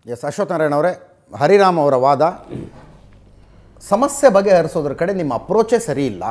S Ashwath Narayana ಅವರೇ ಹರಿರಾಮ್ ಅವರ ವಾದ ಸಮಸ್ಯೆ ಬಗೆಹರಿಸೋದ್ರ ಕಡೆ ನಿಮ್ಮ ಅಪ್ರೋಚೇ ಸರಿ ಇಲ್ಲ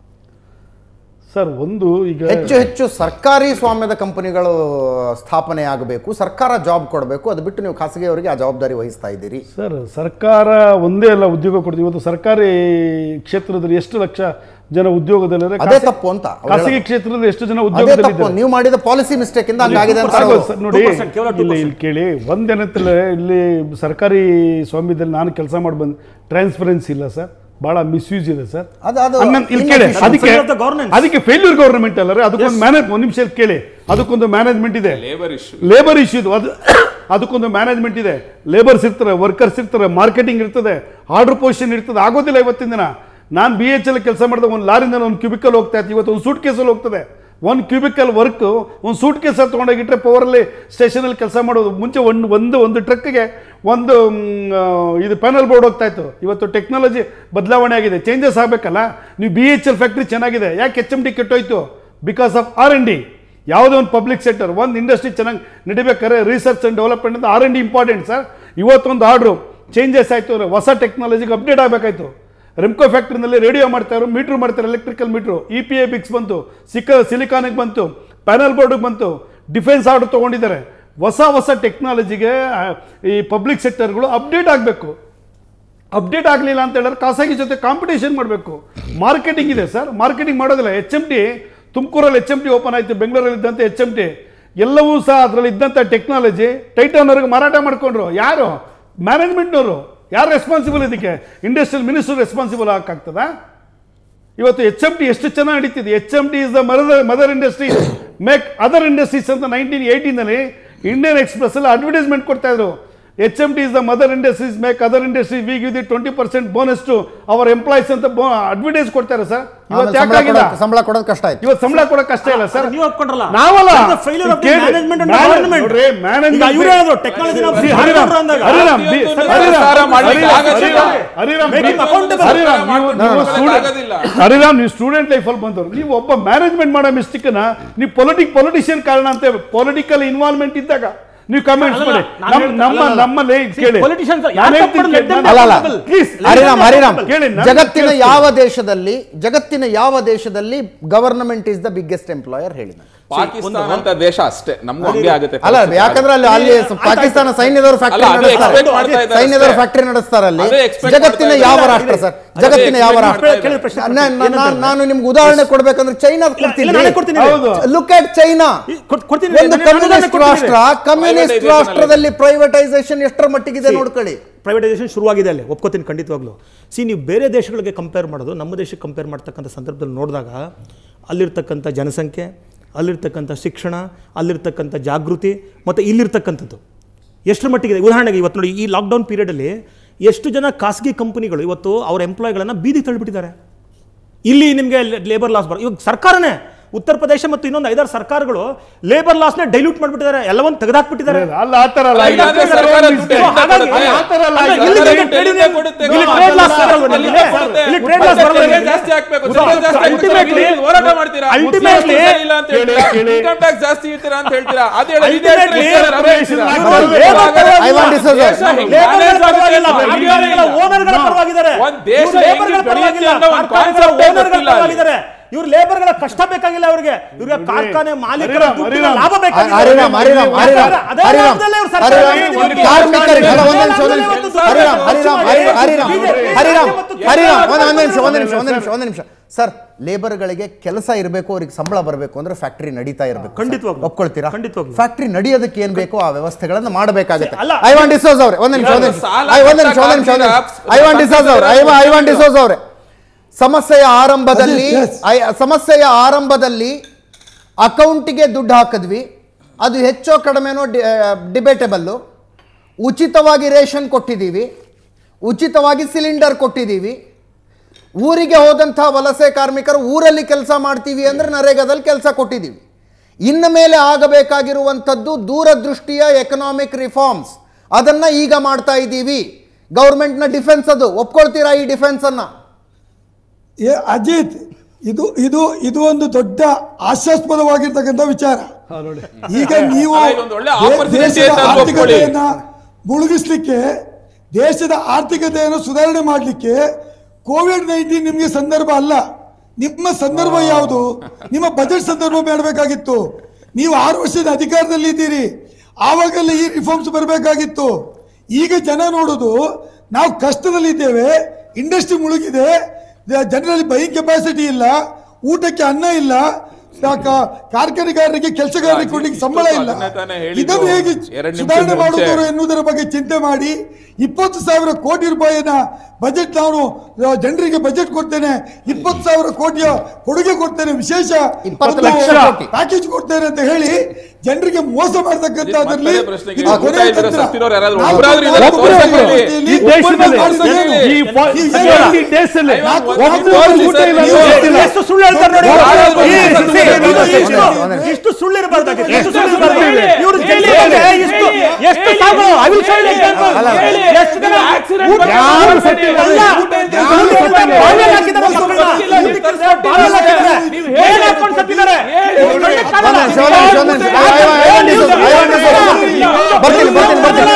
ಸರ್ ಒಂದು ಈಗ ಹೆಚ್ಚು ಹೆಚ್ಚು ಸರ್ಕಾರಿ ಸ್ವಾಮ್ಯದ ಕಂಪನಿಗಳು ಸ್ಥಾಪನೆ ಆಗಬೇಕು ಸರ್ಕಾರ ಜಾಬ್ ಕೊಡಬೇಕು ಅದು ಬಿಟ್ಟು ನೀವು ಖಾಸಗಿಯವರಿಗೆ ಆ ಜವಾಬ್ದಾರಿ ವಹಿಸ್ತಾ ಇದ್ದೀರಿ ಸರ್ ಸರ್ಕಾರ ಒಂದೇ ಅಲ್ಲ ಉದ್ಯೋಗ ಕೊಡ್ತೀವಿ ಇವತ್ತು ಸರ್ಕಾರಿ ಕ್ಷೇತ್ರದಲ್ಲಿ ಎಷ್ಟು ಲಕ್ಷ ಜನ ಉದ್ಯೋಗದಲ್ಲಿದ್ದಾರೆ ಅದೇ ತಪ್ಪು ಅಂತ ಅವ್ರು ಖಾಸಗಿ ಹೇಳೋದು. ಕ್ಷೇತ್ರದಲ್ಲಿ ಎಷ್ಟು ಜನ ಅದೇ ತಪ್ಪು ಉದ್ಯೋಗದಲ್ಲಿದ್ದಾರೆ ನೀವು ಮಾಡಿದ ಪಾಲಿಸಿ ಮಿಸ್ಟೇಕ್ ಇಂದ ಹಂಗಾಗಿದೆ ಅಂತ ಆಗೋದು ಅವರು- ಸರ್, ನೋಡಿ 2%, ಕೇವಲ 2%. ಇಲ್ಲಿ ಇಲ್ಲಿ ಕೇಳಿ ಒಂದೇನಂತಲ್ಲ ಇಲ್ಲಿ ಸರ್ಕಾರಿ ಸ್ವಾಮ್ಯದಲ್ಲಿ ನಾನು ಕೆಲಸ ಮಾಡಿ ಬಂದು ಟ್ರಾನ್ಸ್ಪರೆನ್ಸಿ ಇಲ್ಲ ಸರ್ ಬಹಳ ಮಿಸ್ಯೂಸ್ ಇದೆ ಸರ್ ಅದು ಅದು ಹಂಗಂತ ಇಲ್ಲಿ ಕೇಳಿ inefficient. ಅದಕ್ಕೆ Failure of the governance. ಅದಕ್ಕೆ ಫೇಲ್ಯೂರ್ ಗವರ್ನಮೆಂಟ್ ಅಲ್ಲ ರೀ ಅದಕ್ಕೊಂದು ಮ್ಯಾನೇಜ್ ಒಂದು ನಿಮಿಷ ಇಲ್ಲಿ ಕೇಳಿ ಅದಕ್ಕೊಂದು ಮ್ಯಾನೇಜ್ಮೆಂಟ್ ಇದೆ ಲೇಬರ್ ಇಶ್ಯೂ ಲೇಬರ್ ಇಶ್ಯೂ ಇದು ಅದು ಅದಕ್ಕೊಂದು ಮ್ಯಾನೇಜ್ಮೆಂಟ್ ಇದೆ ಲೇಬರ್ಸ್ ಇರ್ತಾರೆ ವರ್ಕರ್ಸ್ ಇರ್ತಾರೆ ಮಾರ್ಕೆಟಿಂಗ್ ಇರ್ತದೆ ಆರ್ಡರ್ ಪೊಸಿಷನ್ ಇರ್ತದೆ ಆಗೋದಿಲ್ಲ ಇವತ್ತಿನ ದಿನ ನಾನು ಬಿ ಎಚ್ ಎಲ್ ಕೆಲಸ ಮಾಡಿದಾಗ ಒಂದು ಲಾರಿಂದ ಒಂದು ಕ್ಯೂಬಿಕಲ್ ಹೋಗ್ತಾ ಇತ್ತು ಇವತ್ತು ಒಂದು ಸೂಟ್ ಕೇಸಲ್ಲಿ ಹೋಗ್ತದೆ ಒಂದು ಕ್ಯೂಬಿಕಲ್ ವರ್ಕ್ ಒಂದು ಸೂಟ್ ಕೇಸಲ್ಲಿ ತೊಗೊಂಡೋಗಿಟ್ರೆ ಪವರಲ್ಲಿ ಸ್ಟೇಷನಲ್ಲಿ ಕೆಲಸ ಮಾಡೋದು ಮುಂಚೆ ಒಂದು ಒಂದು ಒಂದು ಟ್ರಕ್ಗೆ ಒಂದು ಮ್, ಆ, ಇದು ಪ್ಯಾನಲ್ ಬೋರ್ಡ್ ಹೋಗ್ತಾ ಇತ್ತು ಇವತ್ತು ಟೆಕ್ನಾಲಜಿ ಬದಲಾವಣೆ ಆಗಿದೆ ಚೇಂಜಸ್ ಆಗಬೇಕಲ್ಲ ನೀವು ಬಿ ಎಚ್ ಎಲ್ ಫ್ಯಾಕ್ಟ್ರಿ ಚೆನ್ನಾಗಿದೆ ಯಾಕೆ ಎಚ್ ಎಮ್ ಡಿ ಕೆಟ್ಟೋಯ್ತು because of R N D ಯಾವುದೋ ಒಂದು ಪಬ್ಲಿಕ್ ಸೆಕ್ಟರ್ ಒಂದು ಇಂಡಸ್ಟ್ರಿ ಚೆನ್ನಾಗಿ ನಡಿಬೇಕಾದ್ರೆ ರಿಸರ್ಚ್ ಆ್ಯಂಡ್ ಡೆವಲಪ್ಮೆಂಟ್ ಅಂತ R N D important sir ಇವತ್ತೊಂದು ಆರ್ಡ್ರು ಚೇಂಜಸ್ ಆಯಿತು ಹೊಸ ಟೆಕ್ನಾಲಜಿಗೆ ಅಪ್ಡೇಟ್ ಆಗಬೇಕಾಯ್ತು ರೆಮ್ಕೋ ಫ್ಯಾಕ್ಟ್ರಿನಲ್ಲಿ ರೇಡಿಯೋ ಮಾಡ್ತಾರೆ ಮೀಟ್ರ್ ಮಾಡ್ತಾರೆ electrical meter E P A B X ಬಂತು ಸಿಕ್ಕ ಸಿಲಿಕಾನಿಗೆ ಬಂತು ಪ್ಯಾನಲ್ ಬೋರ್ಡಿಗೆ ಬಂತು ಡಿಫೆನ್ಸ್ ಆರ್ಡರ್ ತೊಗೊಂಡಿದ್ದಾರೆ ಹೊಸ ಹೊಸ ಟೆಕ್ನಾಲಜಿಗೆ ಈ ಪಬ್ಲಿಕ್ ಸೆಕ್ಟರ್ಗಳು ಅಪ್ಡೇಟ್ ಆಗಬೇಕು ಅಪ್ಡೇಟ್ ಆಗಲಿಲ್ಲ ಅಂತ ಹೇಳಿದ್ರೆ ಖಾಸಗಿ ಜೊತೆ ಕಾಂಪಿಟೇಷನ್ ಮಾಡಬೇಕು ಮಾರ್ಕೆಟಿಂಗ್ ಇದೆ ಸರ್ ಮಾರ್ಕೆಟಿಂಗ್ ಮಾಡೋದಿಲ್ಲ ಎಚ್ ಎಮ್ ಟಿ ತುಮಕೂರಲ್ಲಿ ಎಚ್ ಎಮ್ ಟಿ ಓಪನ್ ಆಯಿತು ಬೆಂಗಳೂರಲ್ಲಿ ಇದ್ದಂಥ ಎಚ್ ಎಮ್ ಟಿ ಎಲ್ಲವೂ ಸಹ ಅದರಲ್ಲಿ ಇದ್ದಂಥ ಟೆಕ್ನಾಲಜಿ ಟೈಟನ್ನವ್ರಿಗೆ ಮಾರಾಟ ಮಾಡ್ಕೊಂಡ್ರು ಯಾರು ಮ್ಯಾನೇಜ್ಮೆಂಟ್ನವರು ಯಾರು ರೆಸ್ಪಾನ್ಸಿಬಲ್ ಇದಕ್ಕೆ ಇಂಡಸ್ಟ್ರಿಯಲ್ ಮಿನಿಸ್ಟರ್ ರೆಸ್ಪಾನ್ಸಿಬಲ್ ಆಗ್ತದಾ ಇವತ್ತು ಎಚ್ ಎಮ್ ಟಿ ಎಷ್ಟು ಚೆನ್ನಾಗಿ ನಡೀತಿದೆ H M T is the mother mother industries make other industries ಅಂತ ನೈನ್ಟೀನ್ ಏಯ್ಟೀನಲ್ಲಿ ಇಂಡಿಯನ್ ಎಕ್ಸ್ಪ್ರೆಸ್ ಅಲ್ಲಿ ಅಡ್ವರ್ಟೈಸ್ಮೆಂಟ್ ಕೊಡ್ತಾ ಇದ್ರು H M T is the mother industries make other industries we give the twenty percent bonus to our employees ಅಂತ advertise ಕೊಡ್ತಾರೆ sir ಇವತ್ತು ಆಮೇಲೆ ಸಂಬಳ ಯಾಕಾಗಿಲ್ಲ ಕೊಡೋದು- ಸಂಬಳ ಕೊಡೋದು ಕಷ್ಟ ಆಯ್ತು ಇವತ್ತು ಸಂಬಳ ಕೊಡೋಕೆ ಕಷ್ಟ ಇಲ್ಲ ಸರ್ ನೀವು ಒಪ್ಕೊಂಡ್ರಲ್ಲ ನಾವಲ್ಲ ಫೈಲರ್ ಆಫ್ ಕೇಳಿ. ಮ್ಯಾನೇಜ್ಮೆಂಟ್ ಅಂಡ್ ಮ್ಯಾನೇಜ್- ಗವರ್ನಮೆಂಟ್ ನೋಡ್ರಿ, management- ಇವರೇ ಹೇಳಿದ್ರು ಟೆಕ್ನಾಲಜಿ ಸಿ, ಹರಿರಾಮ್, ಹರಿರಾಮ್, ಬಿ- ಹರಿರಾಮ್, ಸರ್ಕಾರ ಮಾಡ್ಲಿಕ್ಕೆ ಹರಿರಾಮ್, ಆಗೋದಿಲ್ಲ. Hariram, Make him accountable. Hariram, ನೀವು- ನೀವು ಮಾಡ್ಲಿಕ್ಕೆ student- ಆಗೋದಿಲ್ಲ. ಹರಿರಾಮ್ ನೀವು ಸ್ಟೂಡೆಂಟ್ ಲೈಫಲ್ಲಿ ಬಂದವರು ನೀವು ಒಬ್ಬ ಮ್ಯಾನೇಜ್ಮೆಂಟ್ ಮಾಡೋ ಮಿಸ್ಟೇಕ್ನ ನೀವು ಪೊಲಿಟಿಕ್ ಪೊಲಿಟಿಷಿಯನ್ ಕಾರಣ ಅಂತ ಪೊಲಿಟಿಕಲ್ ಇನ್ವಾಲ್ವ್ಮೆಂಟ್ ಇದ್ದಾಗ ನೀವು ಕಮೆಂಟ್ಸ್ ಅಲ್ಲಲ್ಲ, ಮಾಡಿ ನಾನು ನಮ್ಮ ಹೇಳ್ತಾ- ನಮ್ಮ ಅಲ್ಲಲ್ಲ. ನಮ್ಮಲ್ಲಿ See, ಕೇಳಿ politicians ನಾನು ಯಾರು ಹೇಳ್ತೀನಿ ತಪ್ಪು ಕೇಳಿ, ಮಾಡಿದ್ರು? ನಾನು- ಅಲ್ಲ ಅಲ್ಲ Please, ಹರಿರಾಮ್ ಹರಿರಾಮ್ ಕೇಳಿ, ನಾನು ಜಗತ್ತಿನ ಕೇಳಿಸ್ತೀನಿ. ಯಾವ ದೇಶದಲ್ಲಿ ಜಗತ್ತಿನ ಯಾವ ದೇಶದಲ್ಲಿ government is the biggest employer ಹೇಳಿ ನನಗೆ. ಪಾಕಿಸ್ತಾನ ಅಂತ ದೇಶ ಅಷ್ಟೇ ನಮಗೂ ಹಂಗೆ ಆಗುತ್ತೆ ಅಲ್ಲ ಯಾಕಂದ್ರೆ ಅಲ್ಲಿ ಅಲ್ಲಿ ಪಾಕಿಸ್ತಾನ ಸೈನ್ಯದವರು ಫ್ಯಾಕ್ಟರಿ ಅಲ್ಲ, ಅದೇ ನಡೆಸ್ತಾರೆ expect ಮಾಡ್ತಾ ಇದ್ದಾರೆ ಸೈನ್ಯದವರು ಅಷ್ಟೇ. ಫ್ಯಾಕ್ಟರಿ ನಡೆಸ್ತಾರೆ ಅಲ್ಲಿ ಅದೇ expect ಜಗತ್ತಿನ ಮಾಡ್ತಾ ಯಾವ ಇದ್ದಾರೆ. ರಾಷ್ಟ್ರ ಸರ್ ಅದೇ ಜಗತ್ತಿನ ಯಾವ expect ರಾಷ್ಟ್ರ ಮಾಡ್ತಾ ಕೇಳಿ ಪ್ರಶ್ನೆ ನಾ- ನಾ- ಏನಂತ ನಾ- ನಾನು ನಿಮ್ಗೆ ಉದಾಹರಣೆ ಕೊಡ್ಬೇಕಂದ್ರೆ ಚೈನಾ ಕೊಡ್ತೀನಿ ಇಲ್ಲ, ನಾನೇ ಕೊಡ್ತೀನಿ. ಹೌದು. ಲುಕ್ ಅಟ್ ಚೈನಾ ಈ ಕೊಡ್- ಕೊಡ್ತೀನಿ. ಒಂದು ನಾನೇ- ನಾನೇ ಕಮ್ಯುನಿಸ್ಟ್ ಕೊಡ್ತೀನಿ. ರಾಷ್ಟ್ರ ಕಮ್ಯುನಿಸ್ಟ್ Privatization ರಾಷ್ಟ್ರದಲ್ಲಿ ಪ್ರೈವೇಟೈಸೇಷನ್ ಎಷ್ಟರ ಮಟ್ಟಿಗಿದೆ ನೋಡ್ಕೊಳ್ಳಿ ಪ್ರೈವೇಟೈಸೇಷನ್ ಶುರುವಾಗಿದೆ ಅಲ್ಲಿ ಒಪ್ಕೋತೀನಿ ಖಂಡಿತವಾಗ್ಲೂ ಸಿ ನೀವು ಬೇರೆ ದೇಶಗಳಿಗೆ ಕಂಪೇರ್ ಮಾಡೋದು ನಮ್ಮ ದೇಶಕ್ಕೆ ಕಂಪೇರ್ ಮಾಡ್ತಕ್ಕಂಥ ಸಂದರ್ಭದಲ್ಲಿ ನೋಡಿದಾಗ ಅಲ್ಲಿರ್ತಕ್ಕಂಥ ಜನಸಂಖ್ಯೆ ಅಲ್ಲಿರ್ತಕ್ಕಂಥ ಶಿಕ್ಷಣ ಅಲ್ಲಿರ್ತಕ್ಕಂಥ ಜಾಗೃತಿ ಮತ್ತು ಇಲ್ಲಿರ್ತಕ್ಕಂಥದ್ದು ಎಷ್ಟರ ಮಟ್ಟಿಗಿದೆ ಉದಾಹರಣೆಗೆ ಇವತ್ತು ನೋಡಿ ಈ ಲಾಕ್ಡೌನ್ ಪೀರಿಯಡಲ್ಲಿ ಎಷ್ಟು ಜನ ಖಾಸಗಿ ಕಂಪನಿಗಳು ಇವತ್ತು ಅವ್ರ ಎಂಪ್ಲಾಯ್ಗಳನ್ನು ಬೀದಿಗೆ ತಳ್ಳಿಬಿಟ್ಟಿದ್ದಾರೆ ಇಲ್ಲಿ ನಿಮಗೆ ಲೇಬರ್ ಲಾಸ್ ಬರ ಇವಾಗ ಸರ್ಕಾರನೇ ಉತ್ತರ ಪ್ರದೇಶ ಮತ್ತು ಇನ್ನೊಂದು ಐದಾರು ಸರ್ಕಾರಗಳು ಲೇಬರ್ ಲಾಸ್ನ ಡೈಲ್ಯೂಟ್ ಮಾಡಿಬಿಟ್ಟಿದ್ದಾರೆ ಎಲ್ಲವನ್ನು ತೆಗೆದಾಕ್ಬಿಟ್ಟಿದ್ದಾರೆ ಅಲ್ಲ ಆ ಥರ ಅಲ್ಲ ಇಲ್ಲ, ಅಂದ್ರೆ ಸರ್ಕಾರ ದುಡ್ಡು So, ಹಾಗಾಗಿ ಕೊಡುತ್ತೆ. ಆ ಥರ ಅಲ್ಲ, ಅಲ್ಲ, ಇಲ್ಲಿ ಸರ್ಕಾರ trade ದುಡ್ಡು union- ಕೊಡುತ್ತೆ. ಇಲ್ಲಿ ಗೋ, trade loss ಅದೆಲ್ಲ ಬರಲ್ವಾ ನಿಮಗೆ? ಕೊಡುತ್ತೆ. ಇಲ್ಲಿ trade loss ಬರಲ್ವಾ ತೆರಿಗೆ ನಿಮಗೆ? ಜಾಸ್ತಿ ಹಾಕ್ಬೇಕು, ಉದಾ- ತೆರಿಗೆ ಜಾಸ್ತಿ ಹಾಕ್ಬೇಕು, ultimately- ನೀವು ಹೋರಾಟ ಮಾಡ್ತೀರಾ ultimately- ಉದ್ಯೋಗ ಇಲ್ಲ ಅಂತ ಹೇಳ್ತೀರಾ ಕೇಳಿ, ಕೇಳಿ. ಇನ್ಕಮ್ ಟ್ಯಾಕ್ಸ್ ಜಾಸ್ತಿ ಇರ್ತೀರಾ ಅಂತ ಹೇಳ್ತೀರಾ ಅದು ಹೇಳಿ Ultimately, I want to say that. ಲೇಬರ್ಗಳ ಪರವಾಗಿಲ್ಲ, ಕಾರ್ಖಾನೆಗಳ ಓನರ್ಗಳ ಪರವಾಗಿದ್ದಾರೆ. ಒಂದ್ ದೇಶ ಇವ್ರು ಲೇಬರ್ಗಳ ಹೆಂಗ್ ಪರವಾಗಿಲ್ಲ, ಬೆಳೆಯುತ್ತೆ ಅನ್ನೋ ಒಂದ್ ಕಾರ್ಖಾನೆಗಳ concept ಏ ಓನರ್ಗಳ ಗೊತ್ತಿಲ್ಲ ಅಲ್ಲಿ. ಪರವಾಗಿದ್ದಾರೆ. ಇವ್ರು ಲೇಬರ್ಗಳ ಕಷ್ಟ ಬೇಕಾಗಿಲ್ಲ ಅವ್ರಿಗೆ ಇವ್ರಿಗೆ ಕಾರ್ಖಾನೆ ಮಾಲೀಕರ ಹರಿರಾಮ್, ದುಡ್ಡಿನ ಹರಿರಾಮ್. ಲಾಭ ಬೇಕಾಗಿಲ್ಲ ಹರಿರಾಮ್ ಹರಿರಾಮ್ ಹರಿರಾಮ್ ಅದೇ ಹರಿರಾಮ್ ಲಾಭದಲ್ಲೇ ಇವ್ರು ಸರ್ಕಾರ ಹರಿರಾಮ್ ನಡೆಯೋದು ಒಂದು ಇವತ್ತು. ಕಾರ್ಮಿಕರಿಗೆ ಅಲ್ಲ, ಒಂದ್ ನಿಮಿಷ, ಒಂದ್ ಅದೇ ನಿಮಿಷ. ಲಾಭದಲ್ಲೇ ಹರಿರಾಮ್ ಇವತ್ತು ಹರಿರಾಮ್ ಸರ್ಕಾರ ಹರಿ- ಹರಿರಾಮ್ BJP ಹರಿರಾಮ್ ಮತ್ತು ಹರಿರಾಮ್ ಕೇಂದ್ರ ಒಂದ್ ಒಂದ್ ನಿಮಿಷ ಒಂದ್ ನಿಮಿಷ ಒಂದ್ ಸರ್. ನಿಮಿಷ ಒಂದ್ ನಿಮಿಷ ಸರ್ ಲೇಬರ್ಗಳಿಗೆ ಕೆಲಸ ಇರಬೇಕು ಅವ್ರಿಗೆ ಸಂಬಳ ಬರಬೇಕು ಅಂದ್ರೆ ಫ್ಯಾಕ್ಟರಿ ನಡೀತಾ ಇರಬೇಕು ಖಂಡಿತವಾಗ್ಲೂ. ಒಪ್ಕೊಳ್ತೀರಾ ಖಂಡಿತವಾಗ್ಲೂ. ಫ್ಯಾಕ್ಟರಿ ನಡೆಯೋದಕ್ಕೆ ಏನ್ ಬೇಕೋ ಆ ವ್ಯವಸ್ಥೆಗಳನ್ನ ಮಾಡಬೇಕಾಗುತ್ತೆ ಅಲ್ಲ. ಐ ವಾಂಟ್ ಡಿಸೋಸ್ ಅವ್ರೆ ಒಂದ್ ನಿಮಿಷ ಒಂದ್ ನಿಮಿಷ ಸಾಲ ಐ ಒಂದ್ ನಿಮಿಷ ಒಂದ್ ನಿಮಿಷ ಒಂದ್ ನಿಮಿಷ ಐ ವಾಂಟ್ ಡಿಸೋಸ್ ಅವ್ರೆ ಐ ಐ ವಾಂಟ್ ಡಿಸೋಸ್ ಅವ್ರೆ ಸಮಸ್ಯೆಯ ಆರಂಭದಲ್ಲಿ Yes, yes. ಐ- ಸಮಸ್ಯೆಯ ಆರಂಭದಲ್ಲಿ ಅಕೌಂಟಿಗೆ ದುಡ್ಡು ಹಾಕಿದ್ವಿ ಅದು ಹೆಚ್ಚೋ ಕಡಿಮೆನೋ ಡಿಬೇಟೆಬಲ್ಲು ಉಚಿತವಾಗಿ ರೇಷನ್ ಕೊಟ್ಟಿದ್ದೀವಿ ಉಚಿತವಾಗಿ ಸಿಲಿಂಡರ್ ಕೊಟ್ಟಿದ್ದೀವಿ ಊರಿಗೆ ಹೋದಂಥ ವಲಸೆ ಕಾರ್ಮಿಕರು ಊರಲ್ಲಿ ಕೆಲಸ ಮಾಡ್ತೀವಿ ಅಂದರೆ ನರೇಗಾದಲ್ಲಿ ಕೆಲಸ ಕೊಟ್ಟಿದ್ದೀವಿ ಇನ್ನು ಮೇಲೆ ಆಗಬೇಕಾಗಿರುವಂಥದ್ದು ದೂರದೃಷ್ಟಿಯ ಎಕನಾಮಿಕ್ ರಿಫಾರ್ಮ್ಸ್ ಅದನ್ನು ಈಗ ಮಾಡ್ತಾ ಇದ್ದೀವಿ ಗೌರ್ಮೆಂಟ್ನ ಡಿಫೆನ್ಸ್ ಅದು ಒಪ್ಕೊಳ್ತೀರಾ ಈ ಡಿಫೆನ್ಸನ್ನು ಏ ಅಜಿತ್ ಇದು ಇದು ಇದು ಒಂದು ದೊಡ್ಡ ಹಾಸ್ಯಾಸ್ಪದವಾಗಿರ್ತಕ್ಕಂಥ ವಿಚಾರ ನೋಡಿ ಈಗ ನೀವು ಅಲ್ಲ, ಇದೊಂದು ಒಳ್ಳೆ ದೇ- opportunity ದೇಶದ ಅಂತ ಅದು ಒಪ್ಕೊಳ್ಳಿ. ಆರ್ಥಿಕತೆಯನ್ನ ಮುಳುಗಿಸ್ಲಿಕ್ಕೆ ದೇಶದ ಆರ್ಥಿಕತೆಯನ್ನು ಸುಧಾರಣೆ ಮಾಡಲಿಕ್ಕೆ ಕೋವಿಡ್ ನೈನ್ಟೀನ್ ನಿಮಗೆ ಸಂದರ್ಭ ಅಲ್ಲ ನಿಮ್ಮ ಸಂದರ್ಭ ಯಾವುದು ನಿಮ್ಮ ಬಜೆಟ್ ಸಂದರ್ಭ ಮಾಡಬೇಕಾಗಿತ್ತು ನೀವು ಆರು ವರ್ಷದ ಅಧಿಕಾರದಲ್ಲಿ ಇದ್ದೀರಿ ಆವಾಗಲೇ ಈ ರಿಫಾರ್ಮ್ಸ್ ಬರಬೇಕಾಗಿತ್ತು ಈಗ ಜನ ನೋಡೋದು ನಾವು ಕಷ್ಟದಲ್ಲಿದ್ದೇವೆ ಇಂಡಸ್ಟ್ರಿ ಮುಳುಗಿದೆ ಜ- ಜನರಲ್ಲಿ ಬೈಯಿಂಗ್ ಕೆಪಾಸಿಟಿ ಇಲ್ಲ ಊಟಕ್ಕೆ ಅನ್ನ ಇಲ್ಲ ಸಾಕ- ಕಾರ್ಖಾನೆಗಾರರಿಗೆ ಕೆಲಸಗಾರರಿಗೆ ಕೊಡ್ಲಿಕ್ಕೆ ಸಂಬಳ ಇಲ್ಲ ಅದನ್ನೇ ತಾನೇ ಹೇಳಿದ್ದು. ಇದನ್ನು ಹೇಗೆ ಎರಡು ನಿಮಿಷದ ಸುಧಾರಣೆ ಮುಂಚೆ. ಮಾಡುವುದು ಎನ್ನುವುದರ ಬಗ್ಗೆ ಚಿಂತೆ ಮಾಡಿ ಇಪ್ಪತ್ತು ಸಾವಿರ ಕೋಟಿ ರೂಪಾಯಿನ ಬಜೆಟ್ ನಾನು ಆ, ಜನರಿಗೆ ಬಜೆಟ್ ಕೊಡ್ತೇನೆ ಇಪ್ಪತ್ತು ಸಾವಿರ ಕೋಟಿಯ ಕೊಡುಗೆ ಕೊಡ್ತೇನೆ ವಿಶೇಷ ಇಪ್ಪತ್ತು ಒಂದು ಲಕ್ಷ ಕೋಟಿ. ಪ್ಯಾಕೇಜ್ ಕೊಡ್ತೇನೆ ಅಂತ ಹೇಳಿ ಜನರಿಗೆ ಮೋಸ ಮಾಡತಕ್ಕಂಥದ್ರಲ್ಲಿ ಮತ್ತೆ ಪ್ರಶ್ನೆಗೆ ಇದು ಉತ್ತರ ಕೊನೆಯ ಇದ್ರೆ ತಂತ್ರ. ಸತ್ತಿರೋರು ಯಾರಾದ್ರೂ ನಾವು ಒಬ್ರಾದ್ರೂ ಇದ್ದಾರೆ, ನಾವು ತೋರ್ಸಕ್ಕೆ ಒಬ್ಬರೇ ಹೇಳಿ. ಇಲ್ಲಿ ಈ ದೇಶದಲ್ಲಿ ಮಾಡಿಸೋದು ಏನು? ಈ ಫ- ಈ ಸೆವೆಂಟಿ ಡೇಸಲ್ಲಿ ಐವತ್ತು ಒಬ್ರು ತೋರಿಸಿ ಊಟ ಸರ್, ಇಲ್ಲ ನೀವು ಅಂತ ಗೊತ್ತಿಲ್ಲ. ಎಷ್ಟು ಸುಳ್ಳು ಹೇಳ್ತಾರೆ ನೋಡಿ ಯಾರಾದ್ರೂ ಈ ಒಂದು ಸಿ- ಸತ್ಯ ಇದು ಹೇಳಿ. ಇಷ್ಟು- ಇಷ್ಟು ಸುಳ್ಳು ಇರಬಾರ್ದಾಗಿತ್ತು ಎಷ್ಟು ಸುಳ್ಳು ಸುಳ್ಳು ಇರಬಾರ್ದು ಹೇಳಿ. ಇವರು ಹೇಳಿ. ಜನತೆ ಬಗ್ಗೆ ಎಷ್ಟು ಎಷ್ಟು ಸಾಕು ಐ ವಿಲ್ ಶೋ ಯು ಅಲ್ಲ, ಅಲ್ಲ. ಎಷ್ಟು ಜನ ಆಕ್ಸಿಡೆಂಟ್ ಊಟ- ಯಾರು ಸತ್ಯ ಇಲ್ಲ. ಅಲ್ಲ. ಊಟ ಇಲ್ದೆ ಯಾರು ಸುಳ್ಳು ಸತ್ಯ ಇಲ್ಲ. ಹೇಳ್ತಾರೆ. ಬಾವಿಯಲ್ಲಿ ಹಾಕಿದ್ದಾರೆ ನೀವು ಮಕ್ಕಳನ್ನ. ಗೊತ್ತಿಲ್ಲ, ನೀವು ಊಟಕ್ಕೆ ತರ್ಸ್ಕೊಂಡು ಬಾವಿಯಲ್ಲಿ ಹಾಕಿದ್ದಾರೆ. ನೀವು ಏನ್ ಹೇಳಿ. ಹಾಕೊಂಡು ಸತ್ತಿದ್ದಾರೆ? ಹೇಳಿ. ಇವ್ರು ಕಣ್ಣು ಕಾಣಲ್ಲ. ಒಂದೇ ನಿಮಿಷ, ಒಂದೇ ನಿಮಿಷ, ಒಂದೇ ನಿಮಿಷ. ಐ- ಐ- ಐ- ಐವನ್ ನಿಮಿಷ, ಐವನ್ ನಿಮಿಷ. ಬರ್ತೀನಿ ಬರ್ತೀನಿ ಬರ್ತೀನಿ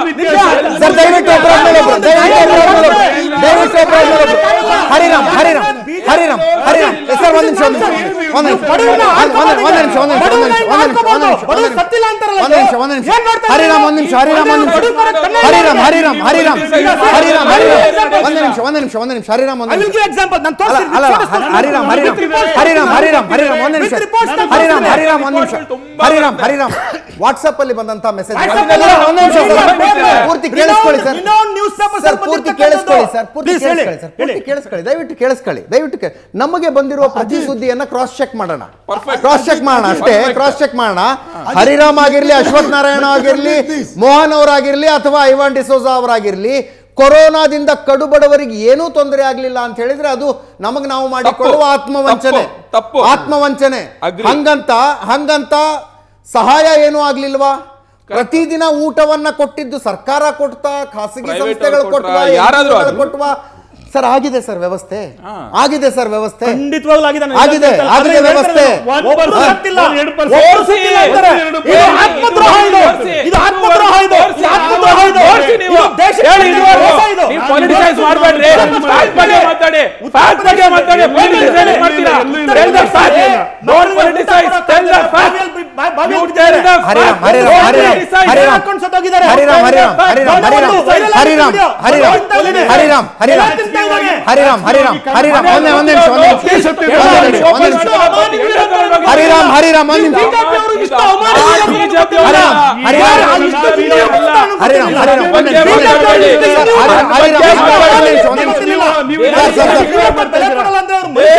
ಸರ್ ದಯವಿಟ್ಟು ಒಬ್ಬರಾದ್ಮೇಲೆ ಒಬ್ರು ದಯವಿಟ್ಟು ಒಬ್ಬರಾದ್ಮೇಲೆ ಒಬ್ರು ದಯವಿಟ್ಟು ಒಬ್ಬರಾದ್ಮೇಲೆ ಒಬ್ರು ಹರಿರಾಮ್ ಹರಿರಾಮ್ ಹರಿರಾಮ್ ಹರಿರಾಮ್ ಸರ್ ಒಂದ್ ನಿಮಿಷ ಒಂದ್ ನಿಮಿಷ ಒಂದ್ ನಿಮಿಷ ಬಡವ್ರನ್ನ ಒಂದ್ ಒಂದ್ ಒಂದ್ ನಿಮಿಷ ಒಂದ್ ನಿಮಿಷ ಒಂದ್ ನಿಮಿಷ ಒಂದ್ ನಿಮಿಷ ಒಂದ್ ನಿಮಿಷ ಬಡವ್ರು ಸತ್ತಿಲ್ಲ ಅಂತಾರಲ್ಲ ಒಂದ್ ನಿಮಿಷ ಒಂದ್ ನಿಮಿಷ ಏನ್ ಮಾಡ್ತಾರೆ? ಹರಿರಾಮ್ ಒಂದ್ ನಿಮಿಷ ಹರಿರಾಮ್ ಒಂದ್ ನಿಮಿಷ ಹರಿರಾಮ್ ಹರಿರಾಮ್ ಹರಿರಾಮ್ ಹರಿರಾಮ್ ಹರಿರಾಮ್ ಒಂದ್ ನಿಮಿಷ ಒಂದ್ ನಿಮಿಷ ಒಂದ್ ನಿಮಿಷ ಹರಿರಾಮ್ ಒಂದ್ I will ನಿಮಿಷ give example. ನಾನು ಅಲ್ಲ ತೋರಿಸ್ತೀನಿ. ಅಲ್ಲ Photos ತೋರಿಸ್ತೀನಿ. ಹರಿರಾಮ್ ಹರಿರಾಮ್ With reports ಹರಿರಾಮ್ ಹರಿರಾಮ್ ಹರಿರಾಮ್ ಒಂದ್ ನಿಮಿಷ With reports ನಾನು ಹರಿರಾಮ್ ತೋರಿಸ್ತೀನಿ. ಹರಿರಾಮ್ ಒಂದ್ ನಿಮಿಷ ತುಂಬಾ ಹರಿರಾಮ್ ಹರಿರಾಮ್ ವಾಟ್ಸ್ಆಪ್ ಅಲ್ಲಿ ಬಂದಂತ ಮೆಸೇಜ್ WhatsApp ಅಲ್ಲಿ ಒಂದ್ ನಿಮಿಷ ಸರ್ ಇನ್ನೊಂದು- ಪೂರ್ತಿ ಕೇಳಿಸ್ಕೊಳ್ಳಿ ಸರ್ ಇನ್ನೊಂದು newspaper ಸರ್ ಸರ್ ಪೂರ್ತಿ ಬಂದಿರ್ತಕ್ಕಂಥದ್ದು. ಕೇಳಿಸ್ಕೊಳ್ಳಿ ಸರ್ ಪೂರ್ತಿ Please ಹೇಳಿ. ಕೇಳಿಸ್ಕೊಳ್ಳಿ ಸರ್ ಹೇಳಿ. ಪೂರ್ತಿ ಕೇಳಿಸ್ಕೊಳ್ಳಿ ದಯವಿಟ್ಟು ಕೇಳಿಸ್ಕೊಳ್ಳಿ ದಯವಿಟ್ಟು ಕೇ- ನಮಗೆ ಬಂದಿರುವ ಪ್ರತಿ ಸುದ್ದಿಯನ್ನ ಕ್ರಾಸ್ ಚೆಕ್ ಮಾಡೋಣ Perfect. ಕ್ರಾಸ್ ಚೆಕ್ ಮಾಡೋಣ ಅಷ್ಟೇ Perfect. ಕ್ರಾಸ್ ಚೆಕ್ ಮಾಡೋಣ ಹರಿರಾಮ್ ಆಗಿರ್ಲಿ ಅಶ್ವಥ್ ನಾರಾಯಣ ಆಗಿರ್ಲಿ ಮೋಹನ್ ಅವರಾಗಿರ್ಲಿ ಅಥವಾ ಐವಾನ್ ಡಿಸೋಜಾ ಅವರಾಗಿರ್ಲಿ ಕೊರೋನಾದಿಂದ ಕಡುಬಡವರಿಗೆ ಏನೂ ತೊಂದರೆ ಆಗಲಿಲ್ಲ ಅಂತ ಹೇಳಿದ್ರೆ ಅದು ನಮಗೆ ನಾವು ಮಾಡಿಕೊಳ್ಳುವ ತಪ್ಪು. ಆತ್ಮವಂಚನೆ ತಪ್ಪು. ತಪ್ಪು. ಆತ್ಮವಂಚನೆ Agree. ಹಂಗಂತ ಹಂಗಂತ ಸಹಾಯ ಏನೂ ಆಗ್ಲಿಲ್ವಾ ಪ್ರತಿದಿನ ಊಟವನ್ನ ಕೊಟ್ಟಿದ್ದು ಸರ್ಕಾರ ಕೊಡ್ತಾ ಖಾಸಗಿ Private ಸಂಸ್ಥೆಗಳು ಅವ್ರು ಕೊಟ್ರಾ? ಕೊಟ್ವಾ ಯಾರಾದ್ರೂ NGO ಗಳು ಆಗ್ಲಿ. ಕೊಟ್ವಾ ಸರ್ ಆಗಿದೆ ಸರ್ ವ್ಯವಸ್ಥೆ ಆಗಿದೆ ಸರ್ ವ್ಯವಸ್ಥೆ ಖಂಡಿತವಾಗ್ಲೂ ಆಗಿದೆ ನಾನು ಆಗಿದೆ, ಹೇಳ್ತಾ ಇಲ್ಲ. ಆಗಿದೆ ಆದ್ರೆ ವ್ಯವಸ್ಥೆ. ಹೇಳ್ತಾರೆ One ಒಬ್ರು percent, ಸತ್ತಿಲ್ಲ. one ಎರಡು percent. ಒಬ್ರು ಸತ್ತಿಲ್ಲ ಅಂತಾರೆ. ಎರಡು ಇದು percent. ಆತ್ಮದ್ರೋಹ ಇದು. ತೋರ್ಸಿ. ಇದು ಆತ್ಮದ್ರೋಹ ಇದು. ತೋರ್ಸಿ. ಇದು ಆತ್ಮದ್ರೋಹ ಇದು. ತೋರ್ಸಿ ನೀವು. ಇದು ದೇಶಕ್ಕೆ ಹೇಳಿ ಮಾಡಿರುವ ನೀವು. ಮೋಸ ಇದು. ನೀವು politicize ಮಾಡ್ಬೇಡ್ರಿ. Fact ಬಗ್ಗೆ ಮಾತಾಡಿ. Fact ಬಗ್ಗೆ ಮಾತಾಡಿ. Politicize ಏನ್ ಮಾಡ್ತೀರಾ? Tell the fact. Don't politicize. Tell the fact. You tell the Hariram fact. Hariram Don't Hariram politicize. Hariram ಹಾಕೊಂಡು ಸತ್ತೋಗಿದ್ದಾರೆ. ಹರಿರಾಮ್ ಹರಿರಾಮ್ ಹರಿರಾಮ್ ಹರಿರಾಮ್ ಹರಿರಾಮ್ ಹರಿರಾಮ್ ಹರಿರಾಮ್ ಹರಿರಾಮ್ ಹರಿರಾಮ್ ಹರಿರಾಮ್ ಹರಿರಾಮ್ ಒಂದೇ ಒಂದೇ ನಿಮಿಷ ಒಂದೇ ನಿಮಿಷ ಒಂದೇ ನಿಮಿಷ ಒಂದೇ ನಿಮಿಷ ಹರಿರಾಮ್ ಹರಿರಾಮ್ ಒಂದ್ ನಿಮಿಷ ಹರಿರಾಮ್ ಹರಿರಾಮ್ ಹರಿರಾಮ್ ಹರಿರಾಮ್ ಒಂದ್ ನಿಮಿಷ ಒಂದ್ ನಿಮಿಷ ಸರ್, ಹರಿರಾಮ್ ಹರಿರಾಮ್ ಒಂದ್ ನಿಮಿಷ ಒಂದ್ ನಿಮಿಷ sir sir sir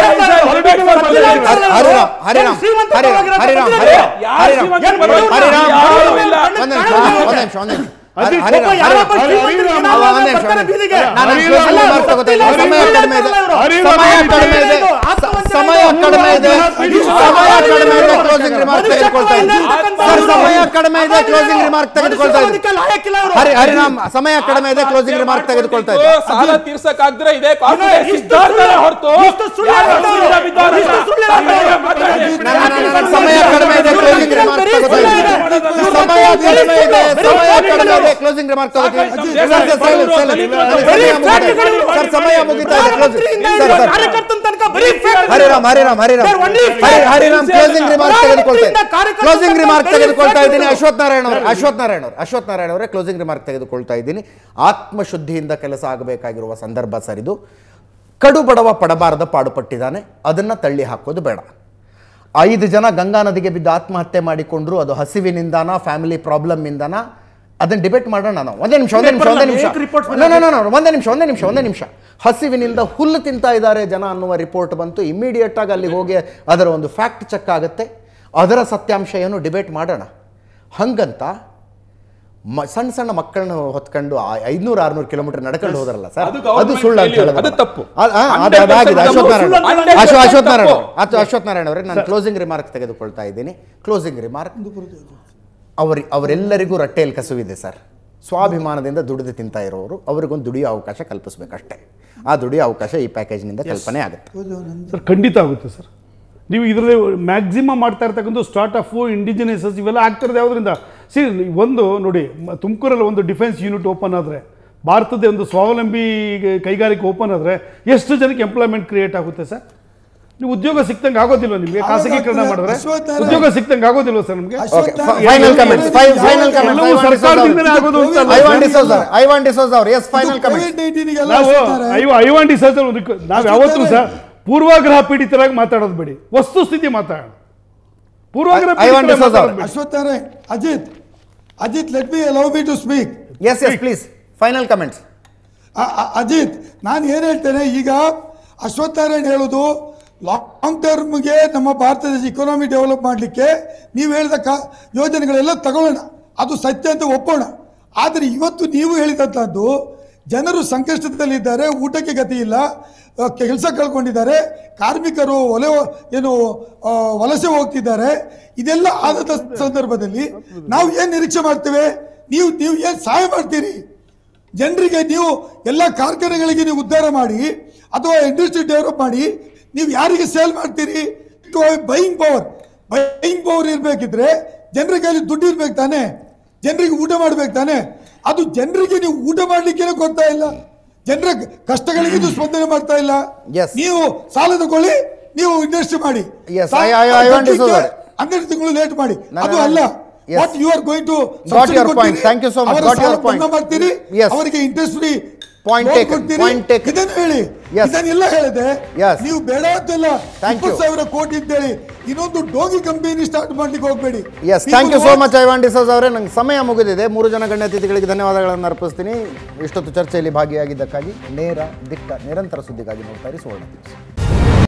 Hariram Hariram Hariram Hariram Hariram Hariram Hariram ಒಂದ್ ನಿಮಿಷ ಒಂದ್ ನಿಮಿಷ ಒಂದ್ ನಿಮಿಷ ಅದೇ ಹರಿರಾಮ್ ಪಾಪ ಯಾರಪ್ಪ ಹರಿರಾಮ್ ಶ್ರೀಮಂತರು ಅಲ್ಲ, ಒಂದ್ ನಿಮಿಷ, ಒಂದ್ ನಿಮಿಷ. ನಾನು ಕ್ಲೋಸಿಂಗ್ ರಿಮಾರ್ಕ್ ತಗೋತಾ ಇದ್ದೀನಿ. ಸಮಯ ಕಡಿಮೆ ಇದೆ ಸಮಯ ಕಡಿಮೆ ಇದೆ ಸಮಯ ಕಡಿಮೆ ಇದೆ ಸಮಯ ಕಡಿಮೆ ಇದೆ ಕ್ಲೋಸಿಂಗ್ ರಿಮಾರ್ಕ್ ತೆಗೆದುಕೊಳ್ತಾ ಇದ್ದೀನಿ ಸರ್ ಸಮಯ ಕಡಿಮೆ ಇದೆ ಕ್ಲೋಸಿಂಗ್ ರಿಮಾರ್ಕ್ ತೆಗೆದುಕೊಳ್ತಾ ಇದ್ದೀನಿ ಹರಿ ಹರಿರಾಮ್ ಸಮಯ ಕಡಿಮೆ ಇದೆ ಕ್ಲೋಸಿಂಗ್ ರಿಮಾರ್ಕ್ ತೆಗೆದುಕೊಳ್ತಾ ಇದ್ದೀನಿ ಸಾಲ ತೀರ್ಸಕ್ ಆಗ್ದ್ರೆ ಇದೆ ಕಾನ್ಫಿಡೆನ್ಸ್ ಇಷ್ಟು ಸಿದ್ಧಾರ್ಥನೇ ಹೊರತು ಇಷ್ಟು ಸುಳ್ಳು ಯಾರು ಹೇಳ್ತಾರೆ. ಸುಳ್ಳು ಬಿದ್ದವ್ರಲ್ಲ. ಇಷ್ಟು ಸುಳ್ಳು ಸಮಯ ಮಾತಾಡಿ. ನನ್ನ- ನನ್ನ- ನನ್ನ ಸಮಯ ಕಡಿಮೆ ಇದೆ ಕ್ಲೋಸಿಂಗ್ ರಿಮಾರ್ಕ್ ತಗೋತಾ ಇದ್ದೀನಿ ಸಮಯ ಕಡಿಮೆ ಇದೆ ಸಮಯ ಕಡಿಮೆ ಇದೆ ಕ್ಲೋಸಿಂಗ್ ರಿಮಾರ್ಕ್ ತಗೋತೀನಿ ಸರ್ ಸರ್ ಸೈಲೆಂಟ್ ಸೈಲೆಂಟ್ ಸಮಯ ಮುಗಿತಾ ಇದೆ. ಸರ್ ಸಮಯ ಮುಗಿತಾ ಇದೆ ಕ್ಲೋಸಿಂಗ್ ಸರ್ ಸರ್ ಕಾರ್ಯಕರ್ತನ ತನಕ ಬರೀ fake Hariram Hariram Hariram They're only Hari Hariram closing remark ತೆಗೆದುಕೊಳ್ತಾ ಕಾರ್ಯಕರ್ತರಿಂದ ಕಾರ್ಯಕರ್ತರಿಂದ ಕ್ಲೋಸಿಂಗ್ ರಿಮಾರ್ಕ್ ಬರೀ ತೆಗೆದುಕೊಳ್ತಾ fake ಇದ್ದೀನಿ ಇದು. ಅಶ್ವಥ್ ನಾರಾಯಣ ಅವರು ಅಶ್ವಥ್ ನಾರಾಯಣ ಅವರು ಅಶ್ವಥ್ ನಾರಾಯಣ ಅವರೇ ಕ್ಲೋಸಿಂಗ್ ರಿಮಾರ್ಕ್ ತೆಗೆದುಕೊಳ್ತಾ ಇದ್ದೀನಿ ಆತ್ಮಶುದ್ಧಿಯಿಂದ ಕೆಲಸ ಆಗಬೇಕಾಗಿರುವ ಸಂದರ್ಭ ಸರ್ ಇದು ಕಡು ಬಡವ ಪಡಬಾರದ ಪಾಡುಪಟ್ಟಿದ್ದಾನೆ ಅದನ್ನ ತಳ್ಳಿ ಹಾಕೋದು ಬೇಡ ಐದು ಜನ ಗಂಗಾ ನದಿಗೆ ಬಿದ್ದು ಆತ್ಮಹತ್ಯೆ ಮಾಡಿಕೊಂಡ್ರು ಅದು ಹಸಿವಿನಿಂದಾನ ಫ್ಯಾಮಿಲಿ ಪ್ರಾಬ್ಲಮ್ ಇಂದಾನ ಅದನ್ನ ಡಿಬೇಟ್ ಮಾಡೋಣ ನಾವು ಒಂದೇ ನಿಮಿಷ ಒಂದೇ ನಿಮಿಷ ಒಂದೇ ನಿಮಿಷ ಏಕ್ reports No, no, no, no, ಒಂದೇ ನಿಮಿಷ ಒಂದೇ ನಿಮಿಷ ಒಂದೇ ನಿಮಿಷ ಹಸಿವಿನಿಂದ ಹುಲ್ಲು ತಿಂತಾ ಇದ್ದಾರೆ ಜನ ಅನ್ನುವ ರಿಪೋರ್ಟ್ ಬಂತು ಇಮ್ಮಿಡಿಯೇಟ್ ಆಗಿ ಅಲ್ಲಿ ಹೋಗಿ ಅದರ ಒಂದು ಫ್ಯಾಕ್ಟ್ ಚೆಕ್ ಆಗುತ್ತೆ ಅದರ ಸತ್ಯಾಂಶ ಏನು ಡಿಬೇಟ್ ಮಾಡೋಣ ಹಂಗಂತ ಮ ಸಣ್ಣ ಸಣ್ಣ ಮಕ್ಕಳನ್ನ ಹೊತ್ಕೊಂಡು ಐದ್ನೂರು ಆರ್ನೂರು ಕಿಲೋಮೀಟರ್ ನಡ್ಕೊಂಡು ಹೋದ್ರಲ್ಲ ಸರ್ ಅದು government ಅದು ಸುಳ್ಳು ಅಂತ failure. ಹೇಳಿದ್ರು ಅದು ತಪ್ಪು. ಅದ್- ಆ, ಅದು ಅದಾಗಿದೆ 100% ಅಶ್ವಥ್ ನಾರಾಯಣ ತಪ್ಪು. ಅಶ್ವ ಅಶ್ವಥ್ ನಾರಾಯಣ ತಪ್ಪು. ಅವರು ಅಥವಾ ಅಶ್ವಥ್ ನಾರಾಯಣ ಅವರೇ ನಾನು ಕ್ಲೋಸಿಂಗ್ ರಿಮಾರ್ಕ್ ತೆಗೆದುಕೊಳ್ತಾ ಇದ್ದೀನಿ ಕ್ಲೋಸಿಂಗ್ ರಿಮಾರ್ಕ್ ಅವರಿ ಅವರೆಲ್ಲರಿಗೂ ರಟ್ಟೆಯಲ್ಲಿ ಕಸುವಿದೆ ಸರ್ ಸ್ವಾಭಿಮಾನದಿಂದ ದುಡಿದು ತಿಂತಾ ಇರೋರು ಅವರಿಗೊಂದು ದುಡಿಯೋ ಅವಕಾಶ ಕಲ್ಪಿಸ್ಬೇಕಷ್ಟೇ ಆ ದುಡಿಯೋ ಅವಕಾಶ ಈ ಪ್ಯಾಕೇಜ್ನಿಂದ ಕಲ್ಪನೆ ಆಗುತ್ತೆ ಸರ್ ಖಂಡಿತ ಆಗುತ್ತೆ ಸರ್ ನೀವು ಇದರಲ್ಲಿ ಮ್ಯಾಕ್ಸಿಮಮ್ ಮಾಡ್ತಾ ಇರ್ತಕ್ಕಂಥ ಸ್ಟಾರ್ಟ್ ಅಫು ಇಂಡಿಜಿನಿಯಸಸ್ ಇವೆಲ್ಲ ಆಗ್ತಿರೋದು ಯಾವುದರಿಂದ ಸಿ ಒಂದು ನೋಡಿ ಮ- ತುಮಕೂರಲ್ಲಿ ಒಂದು ಡಿಫೆನ್ಸ್ ಯೂನಿಟ್ ಓಪನ್ ಆದರೆ ಭಾರತದ ಒಂದು ಸ್ವಾವಲಂಬಿ ಕೈಗಾರಿಕೆ ಓಪನ್ ಆದರೆ ಎಷ್ಟು ಜನಕ್ಕೆ ಎಂಪ್ಲಾಯ್ಮೆಂಟ್ ಕ್ರಿಯೇಟ್ ಆಗುತ್ತೆ ಸರ್ ನೀವು ಉದ್ಯೋಗ ಸಿಕ್ತಂಗೆ ಆಗೋದಿಲ್ವ ನಿಮಗೆ ಖಾಸಗೀಕರಣ ಆಗೋದಾಗ್ತದೆ. ಮಾಡಿದ್ರೆ ಅಶ್ವತ್ಥ ಅವರೇ. ಉದ್ಯೋಗ ಸಿಕ್ತಂಗೆ ಆಗೋದಿಲ್ವ ಸರ್ ನಮಗೆ Okay, fi- final comments. Fi- final comments. ಎಲ್ಲವೂ I want ಸರ್ಕಾರದಿಂದನೇ D'Souza ಆಗೋದು ಅಂತ ಅವ್ರು. I want D'Souza ಅವ್ರು. I want D'Souza ಅವ್ರು. Yes, final comments. ಕೋವಿಡ್ ನೈನ್ಟೀನ್ಗೆಲ್ಲ ನಾವು ಅಶ್ವತ್ಥ ಅವರೇ, ಐವ ಐವಾಂಡಿ ಸರ್ ನಾವು ಯಾವತ್ತೂ ಸರ್ ಪೂರ್ವಾಗ್ರಹ ಪೀಡಿತರಾಗಿ ಮಾತಾಡೋದು ಬೇಡಿ ವಸ್ತುಸ್ಥಿತಿ ಮಾತಾಡೋಣ ಪೂರ್ವಾಗ್ರಹ ಐ- ಐವಾನ್ ಪೀಡಿತರಾಗಿ ಡಿಸೋಜ ಮಾತಾಡೋದು ಬೇಡಿ. ಅಶ್ವತ್ಥ ಅವರೇ, Ajit Ajit let me allow me to speak Yes, yes, please. Final comments. ಅ- ಅ- ಅಜಿತ್ ನಾನು ಏನು ಹೇಳ್ತೇನೆ ಈಗ ಅಶ್ವತ್ಥನಾರಾಯಣ್ ಹೇಳೋದು ಲಾಂಗ್ ಟರ್ಮ್ಗೆ ನಮ್ಮ ಭಾರತದ ಇಕಾನಮಿ ಡೆವಲಪ್ ಮಾಡಲಿಕ್ಕೆ ನೀವು ಹೇಳಿದ ಕ ಯೋಜನೆಗಳೆಲ್ಲ ತಗೊಳ್ಳೋಣ ಅದು ಸತ್ಯ ಅಂತ ಒಪ್ಪೋಣ ಆದರೆ ಇವತ್ತು ನೀವು ಹೇಳಿದಂಥದ್ದು ಜನರು ಸಂಕಷ್ಟದಲ್ಲಿದ್ದಾರೆ ಊಟಕ್ಕೆ ಗತಿ ಇಲ್ಲ ಕೆಲಸ ಕಳ್ಕೊಂಡಿದ್ದಾರೆ ಕಾರ್ಮಿಕರು ಒಲೆ ಏನು ಆ, ವಲಸೆ ಹೋಗ್ತಿದ್ದಾರೆ ಇದೆಲ್ಲ ಆದ ಸಂದರ್ಭದಲ್ಲಿ ನಾವು ಏನು ನಿರೀಕ್ಷೆ ಮಾಡ್ತೇವೆ ನೀವು ನೀವು ಏನು ಸಹಾಯ ಮಾಡ್ತೀರಿ ಜನರಿಗೆ ನೀವು ಎಲ್ಲ ಕಾರ್ಖಾನೆಗಳಿಗೆ ನೀವು ಉದ್ಧಾರ ಮಾಡಿ ಅಥವಾ ಇಂಡಸ್ಟ್ರಿ ಡೆವಲಪ್ ಮಾಡಿ ನೀವು ಯಾರಿಗೆ ಸೇಲ್ ಮಾಡ್ತೀರಿ ಬೈಯಿಂಗ್ ಪವರ್ ಬೈಯಿಂಗ್ ಪವರ್ ಇರಬೇಕಿದ್ರೆ ಜನರ ಕೈಲಿ ದುಡ್ಡು ಇರ್ಬೇಕು ತಾನೆ ಜನರಿಗೆ ಊಟ ಮಾಡ್ಬೇಕು ತಾನೆ ಅದು ಜನರಿಗೆ ನೀವು ಊಟ ಮಾಡ್ಲಿಕ್ಕೆ ಕೊಡ್ತಾ ಇಲ್ಲ ಜನರ ಕಷ್ಟಗಳಿಗೆ ನೀವು ಸ್ಪಂದನೆ ಮಾಡ್ತಾ ಇಲ್ಲ Yes. ನೀವು ಸಾಲ ತಗೊಳ್ಳಿ ನೀವು ಇಂಡಸ್ಟ್ರಿ ಮಾಡಿ Yes, saw- I- I- I want to ಕಟ್ಲಿಕ್ಕೆ say that. ಹನ್ನೆರಡು ತಿಂಗಳು ಲೇಟ್ ಮಾಡಿ ನಾನು- ಅದು ಅಲ್ಲ Yes. What you are going to Got your point. Thank you so much. Got your point. ಮಾಡ್ತೀರಿ Yes. ಅವರಿಗೆ interest free Point taken. Point taken. ಇದನ್ನು ಹೇಳಿ Yes. ಇದನ್ನೆಲ್ಲ ಹೇಳಿದೆ Yes. ನೀವು ಬೇಡ ಅಂತೆಲ್ಲ Thank ಇಪ್ಪತ್ತು you. ಸಾವಿರ ಕೋಟಿ ಅಂತೇಳಿ ಇನ್ನೊಂದು ಡೋಗಿ ಕಂಪನಿ ಸ್ಟಾರ್ಟ್ ಮಾಡ್ಲಿಕ್ಕೆ ಹೋಗ್ಬೇಡಿ yes thank you so much Ivan D'Souza ಅವರೇ ನಂಗೆ ಸಮಯ ಮುಗಿದಿದೆ ಮೂರು ಜನ ಗಣ್ಯ ಅತಿಥಿಗಳಿಗೆ ಧನ್ಯವಾದಗಳನ್ನು ಅರ್ಪಿಸ್ತೀನಿ ಇಷ್ಟೊತ್ತು ಚರ್ಚೆಯಲ್ಲಿ ಭಾಗಿಯಾಗಿದ್ದಕ್ಕಾಗಿ ನೇರ ದಿಟ್ಟ ನಿರಂತರ ಸುದ್ದಿಗಾಗಿ ನೋಡ್ತಾ ಇರಿ ಸುವರ್ಣ ನ್ಯೂಸ್